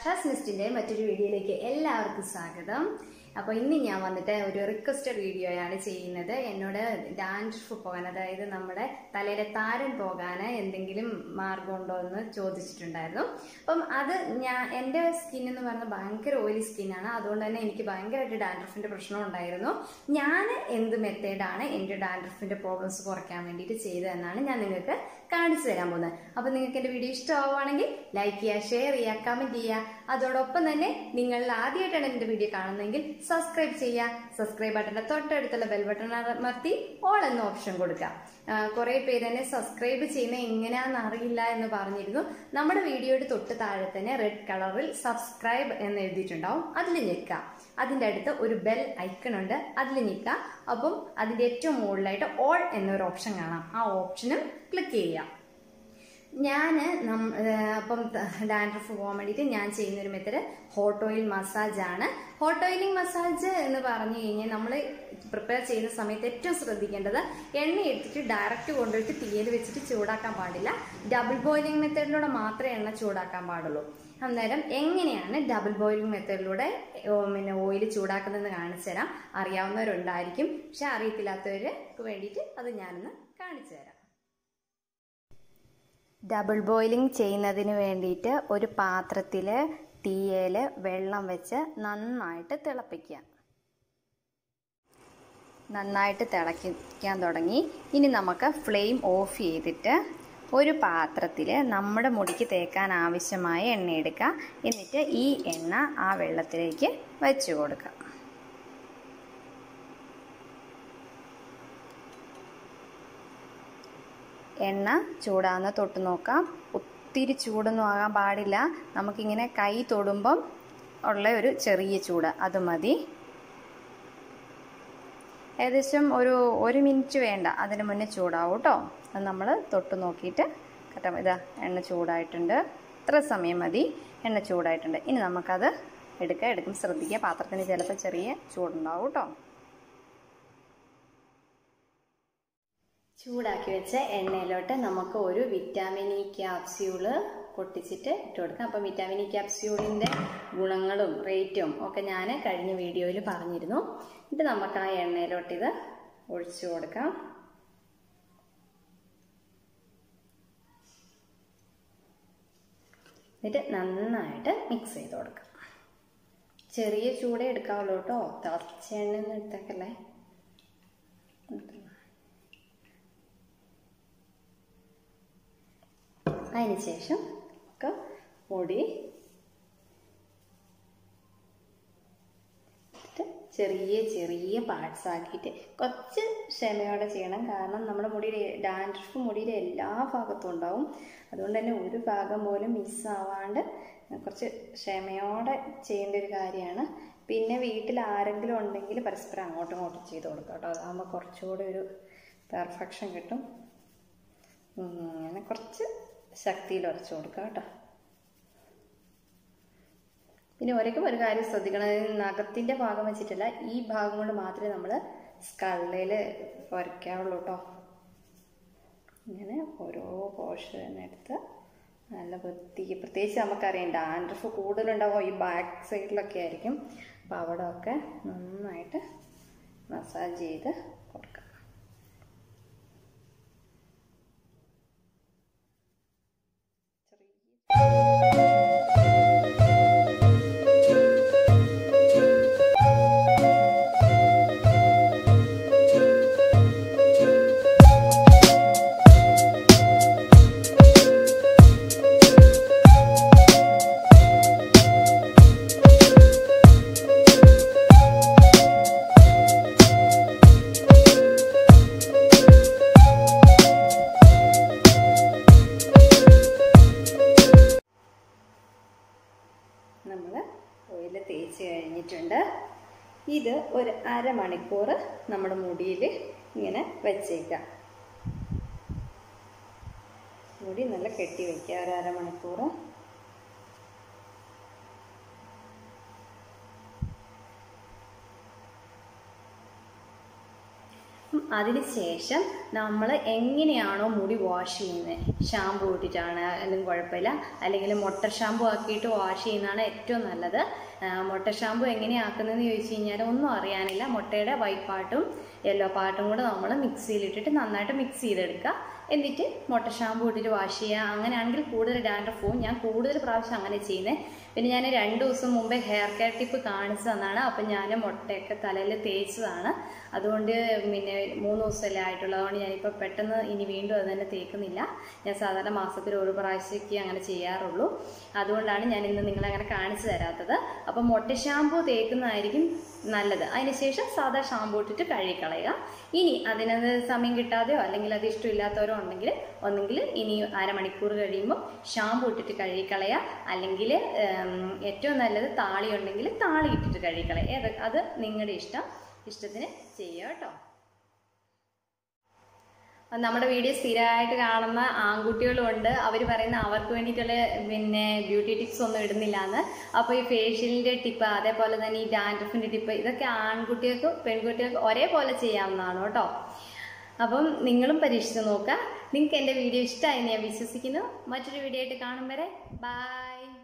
ആഷാസ് മിസ്റ്റിന്റെ മറ്റൊരു വീഡിയോയിലേക്ക് എല്ലാവർക്കും സ്വാഗതം അപ്പോൾ ഇന്ന് ഞാൻ വന്നിട്ട് ഒരു റിക്വസ്റ്റഡ് വീഡിയോയാണ് ചെയ്യുന്നത് എന്നോട് ഡാൻഡ്രഫ് പോകാൻ അതായത് നമ്മുടെ തലയിലെ താരൻ പോകാൻ എന്തെങ്കിലും മാർഗമുണ്ടോ എന്ന് ചോദിച്ചിട്ടുണ്ടായിരുന്നു അപ്പം അത് ഞാൻ എൻ്റെ സ്കിൻ എന്ന് പറയുന്നത് ഭയങ്കര ഓയിലി സ്കിന്നാണ് അതുകൊണ്ട് തന്നെ എനിക്ക് ഭയങ്കരമായിട്ട് ഡാൻഡ്രഫിന്റെ പ്രശ്നം ഉണ്ടായിരുന്നു ഞാൻ എന്ത് മെത്തേഡാണ് എൻ്റെ ഡാൻഡ്രഫിന്റെ പ്രോബ്ലംസ് കുറയ്ക്കാൻ വേണ്ടിയിട്ട് ചെയ്തതെന്നാണ് ഞാൻ നിങ്ങൾക്ക് കാണിച്ചു തരാൻ പോകുന്നത് അപ്പോൾ നിങ്ങൾക്ക് എൻ്റെ വീഡിയോ ഇഷ്ടമാവുകയാണെങ്കിൽ ലൈക്ക് ചെയ്യുക ഷെയർ ചെയ്യുക കമന്റ് ചെയ്യുക അതോടൊപ്പം തന്നെ നിങ്ങൾ ആദ്യമായിട്ടാണ് എൻ്റെ വീഡിയോ കാണുന്നതെങ്കിൽ സബ്സ്ക്രൈബ് ചെയ്യുക സബ്സ്ക്രൈബ് ബട്ടന്റെ തൊട്ടടുത്തുള്ള ബെൽ ബട്ടൺ അമർത്തി ഓൾ എന്ന ഓപ്ഷൻ കൊടുക്കുക കുറെ പേര് തന്നെ സബ്സ്ക്രൈബ് ചെയ്യുന്നത് എങ്ങനെയാണെന്ന് അറിയില്ല എന്ന് പറഞ്ഞിരുന്നു നമ്മുടെ വീഡിയോയുടെ തൊട്ട് താഴെ തന്നെ റെഡ് കളറിൽ സബ്സ്ക്രൈബ് എന്ന് എഴുതിയിട്ടുണ്ടാവും അതിൽ ഞെക്കുക അതിൻ്റെ അടുത്ത് ഒരു ബെൽ ഐക്കൺ ഉണ്ട് അതിൽ ഞെക്കുക അപ്പം അതിൻ്റെ ഏറ്റവും മുകളിലായിട്ട് ഓൾ എന്നൊരു ഓപ്ഷൻ കാണാം ആ ഓപ്ഷനും ക്ലിക്ക് ചെയ്യുക ഞാൻ അപ്പം ഡാൻഡ്രഫ് പോകാൻ വേണ്ടിയിട്ട് ഞാൻ ചെയ്യുന്ന ഒരു മെത്തഡ് ഹോട്ട് ഓയിൽ മസാജ് ആണ് ഹോട്ട് ഓയിലിംഗ് മസാജ് എന്ന് പറഞ്ഞു കഴിഞ്ഞാൽ നമ്മൾ പ്രിപ്പയർ ചെയ്യുന്ന സമയത്ത് ഏറ്റവും ശ്രദ്ധിക്കേണ്ടത് എണ്ണ എടുത്തിട്ട് ഡയറക്റ്റ് കൊണ്ടുപോയിട്ട് തീയിൽ വെച്ചിട്ട് ചൂടാക്കാൻ പാടില്ല ഡബിൾ ബോയിലിംഗ് മെത്തേഡിലൂടെ മാത്രമേ എണ്ണ ചൂടാക്കാൻ പാടുള്ളൂ അന്നേരം എങ്ങനെയാണ് ഡബിൾ ബോയിലിംഗ് മെത്തേഡിലൂടെ പിന്നെ ഓയിൽ ചൂടാക്കുന്നതെന്ന് കാണിച്ചു തരാം അറിയാവുന്നവരുണ്ടായിരിക്കും പക്ഷെ അറിയത്തില്ലാത്തവർക്ക് വേണ്ടിയിട്ട് അത് ഞാനൊന്ന് കാണിച്ചു തരാം ഡബിൾ ബോയിലിംഗ് ചെയ്യുന്നതിന് വേണ്ടിയിട്ട് ഒരു പാത്രത്തിൽ തീയൽ വെള്ളം വെച്ച് നന്നായിട്ട് തിളപ്പിക്കുക നന്നായിട്ട് തിളയ്ക്കാൻ തുടങ്ങി ഇനി നമുക്ക് ഫ്ലെയിം ഓഫ് ചെയ്തിട്ട് ഒരു പാത്രത്തിൽ നമ്മുടെ മുടിക്ക് തേക്കാൻ ആവശ്യമായ എണ്ണ എടുക്കുക എന്നിട്ട് ഈ എണ്ണ ആ വെള്ളത്തിലേക്ക് വെച്ച് കൊടുക്കുക എണ്ണ ചൂടാകുന്ന തൊട്ട് നോക്കാം ഒത്തിരി ചൂടൊന്നും ആകാൻ പാടില്ല നമുക്കിങ്ങനെ കൈ തൊടുമ്പം ഉള്ള ഒരു ചെറിയ ചൂട് അത് മതി ഏകദേശം ഒരു ഒരു മിനിറ്റ് വേണ്ട അതിന് മുന്നേ ചൂടാവും കേട്ടോ അത് നമ്മൾ തൊട്ട് നോക്കിയിട്ട് കറക്റ്റ് ഇതാ എണ്ണ ചൂടായിട്ടുണ്ട് ഇത്ര സമയം മതി എണ്ണ ചൂടായിട്ടുണ്ട് ഇനി നമുക്കത് എടുക്കുക എടുക്കും ശ്രദ്ധിക്കുക പാത്രത്തിന് ചിലപ്പോൾ ചെറിയ ചൂടുണ്ടാവും കേട്ടോ ചൂടാക്കി വെച്ച എണ്ണയിലോട്ട് നമുക്ക് ഒരു വിറ്റാമിൻ ഇ ക്യാപ്സ്യൂള് പൊട്ടിച്ചിട്ട് ഇട്ട് കൊടുക്കാം അപ്പം വിറ്റാമിൻ ഇ ക്യാപ്സ്യൂളിൻ്റെ ഗുണങ്ങളും റേറ്റും ഒക്കെ ഞാൻ കഴിഞ്ഞ വീഡിയോയിൽ പറഞ്ഞിരുന്നു എന്നിട്ട് നമുക്ക് ആ എണ്ണയിലോട്ട് ഇത് ഒഴിച്ചു കൊടുക്കാം എന്നിട്ട് നന്നായിട്ട് മിക്സ് ചെയ്ത് കൊടുക്കാം ചെറിയ ചൂടേ എടുക്കാവുള്ളൂ കേട്ടോ തിളച്ച എണ്ണ ഒന്നും എടുത്തേക്കല്ലേ അതിനുശേഷം ഒക്കെ മുടി ചെറിയ ചെറിയ പാർട്സ് ആക്കിയിട്ട് കുറച്ച് ക്ഷമയോടെ ചെയ്യണം കാരണം നമ്മുടെ മുടിയുടെ ഡാൻഡ്രഫ് മുടിയുടെ എല്ലാ ഭാഗത്തും ഉണ്ടാവും അതുകൊണ്ട് തന്നെ ഒരു ഭാഗം പോലും മിസ്സാവാണ്ട് കുറച്ച് ക്ഷമയോടെ ചെയ്യേണ്ട ഒരു കാര്യമാണ് പിന്നെ വീട്ടിൽ ആരെങ്കിലും ഉണ്ടെങ്കിൽ പരസ്പരം അങ്ങോട്ടും ഇങ്ങോട്ടും ചെയ്ത് കൊടുക്കാം കേട്ടോ അതാകുമ്പോൾ കുറച്ചുകൂടി ഒരു പെർഫെക്ഷൻ കിട്ടും അങ്ങനെ കുറച്ച് ശക്തിയിൽ ഉറച്ചു കൊടുക്കുക കേട്ടോ പിന്നെ ഒരേക്കും ഒരു കാര്യം ശ്രദ്ധിക്കണം നഖത്തിൻ്റെ ഭാഗം വെച്ചിട്ടല്ല ഈ ഭാഗം കൊണ്ട് മാത്രമേ നമ്മൾ സ്കള്ളിൽ ഉരയ്ക്കാവുള്ളൂ കേട്ടോ ഇങ്ങനെ ഓരോ പോർഷൻ എടുത്ത് നല്ല വൃത്തിക്ക് പ്രത്യേകിച്ച് നമുക്കറിയാം ഡാൻഡ്രഫ് കൂടുതലുണ്ടാവും ഈ ബാക്ക് സൈഡിലൊക്കെ ആയിരിക്കും അപ്പോൾ അവിടെ ഒക്കെ നന്നായിട്ട് മസാജ് ചെയ്ത് കൊടുക്കുക നമ്മൾ ഓയിൽ തേച്ച് കഴിഞ്ഞിട്ടുണ്ട് ഇത് ഒരു അരമണിക്കൂർ നമ്മുടെ മുടിയിൽ ഇങ്ങനെ വെച്ചേക്കാം മുടി നല്ല കെട്ടി വയ്ക്കുക ഒരു അരമണിക്കൂർ അതിന് ശേഷം നമ്മൾ എങ്ങനെയാണോ മുടി വാഷ് ചെയ്യുന്നത് ഷാമ്പു ഇട്ടിട്ടാണ് അല്ലെങ്കിൽ കുഴപ്പമില്ല അല്ലെങ്കിൽ മുട്ട ഷാമ്പു ആക്കിയിട്ട് വാഷ് ചെയ്യുന്നതാണ് ഏറ്റവും നല്ലത് ആ, മുട്ട ഷാമ്പു എങ്ങനെയാക്കുന്നതെന്ന് ചോദിച്ചു കഴിഞ്ഞാൽ ഒന്നും അറിയാനില്ല മുട്ടയുടെ വൈറ്റ് പാർട്ടും യെല്ലോ പാർട്ടും കൂടെ നമ്മൾ മിക്സിയിലിട്ടിട്ട് നന്നായിട്ട് മിക്സ് ചെയ്തെടുക്കുക എന്നിട്ട് മുട്ട ഷാമ്പു ഇട്ടിട്ട് വാഷ് ചെയ്യുക അങ്ങനെയാണെങ്കിൽ കൂടുതൽ ഡാൻഡ്രഫ് പോവും ഞാൻ കൂടുതൽ പ്രാവശ്യം അങ്ങനെ ചെയ്യുന്നത് പിന്നെ ഞാൻ രണ്ട് ദിവസം മുമ്പേ ഹെയർ കെയർ ടിപ്പ് കാണിച്ചു തന്നാണ് അപ്പം ഞാൻ മുട്ടയൊക്കെ തലയിൽ തേച്ചതാണ് അതുകൊണ്ട് പിന്നെ മൂന്ന് ദിവസമല്ലേ ആയിട്ടുള്ളൂ അതുകൊണ്ട് ഞാനിപ്പോൾ പെട്ടെന്ന് ഇനി വീണ്ടും അത് തന്നെ തേക്കുന്നില്ല ഞാൻ സാധാരണ മാസത്തിൽ ഒരു പ്രാവശ്യമൊക്കെ അങ്ങനെ ചെയ്യാറുള്ളൂ അതുകൊണ്ടാണ് ഞാൻ ഇന്ന് നിങ്ങളെ അങ്ങനെ കാണിച്ചു തരാത്തത് അപ്പം മുട്ട ഷാമ്പു തേക്കുന്നതായിരിക്കും നല്ലത് അതിനുശേഷം സാധാ ഷാമ്പു ഇട്ടിട്ട് കഴുകിക്കളയുക ഇനി അതിനത് സമയം കിട്ടാതെയോ അല്ലെങ്കിൽ അത് ഇഷ്ടമില്ലാത്തവരോ ഉണ്ടെങ്കിൽ ഒന്നെങ്കിൽ ഇനി അരമണിക്കൂർ കഴിയുമ്പോൾ ഷാമ്പു ഇട്ടിട്ട് കഴുകിക്കളയുക അല്ലെങ്കിൽ ഏറ്റവും നല്ലത് താളി ഉണ്ടെങ്കിൽ താളി ഇട്ടിട്ട് കഴുകിക്കളയുക ഏത് അത് നിങ്ങളുടെ ഇഷ്ടം ഇഷ്ടത്തിന് ചെയ്യുക കേട്ടോ നമ്മുടെ വീഡിയോ സ്ഥിരമായിട്ട് കാണുന്ന ആൺകുട്ടികളും ഉണ്ട് അവർ പറയുന്ന അവർക്ക് വേണ്ടിയിട്ടുള്ള പിന്നെ ബ്യൂട്ടി ടിപ്സ് ഒന്നും ഇടുന്നില്ല എന്ന് അപ്പോൾ ഈ ഫേഷ്യലിൻ്റെ ടിപ്പ് അതേപോലെ തന്നെ ഈ ഡാൻഡ്രഫിൻ്റെ ടിപ്പ് ഇതൊക്കെ ആൺകുട്ടികൾക്ക് പെൺകുട്ടികൾക്ക് ഒരേപോലെ ചെയ്യാവുന്നതാണ് കേട്ടോ അപ്പം നിങ്ങളും പരീക്ഷിച്ച് നോക്കുക നിങ്ങൾക്ക് എൻ്റെ വീഡിയോ ഇഷ്ടമായി ഞാൻ വിശ്വസിക്കുന്നു മറ്റൊരു വീഡിയോ ആയിട്ട് കാണും വരെ ബൈ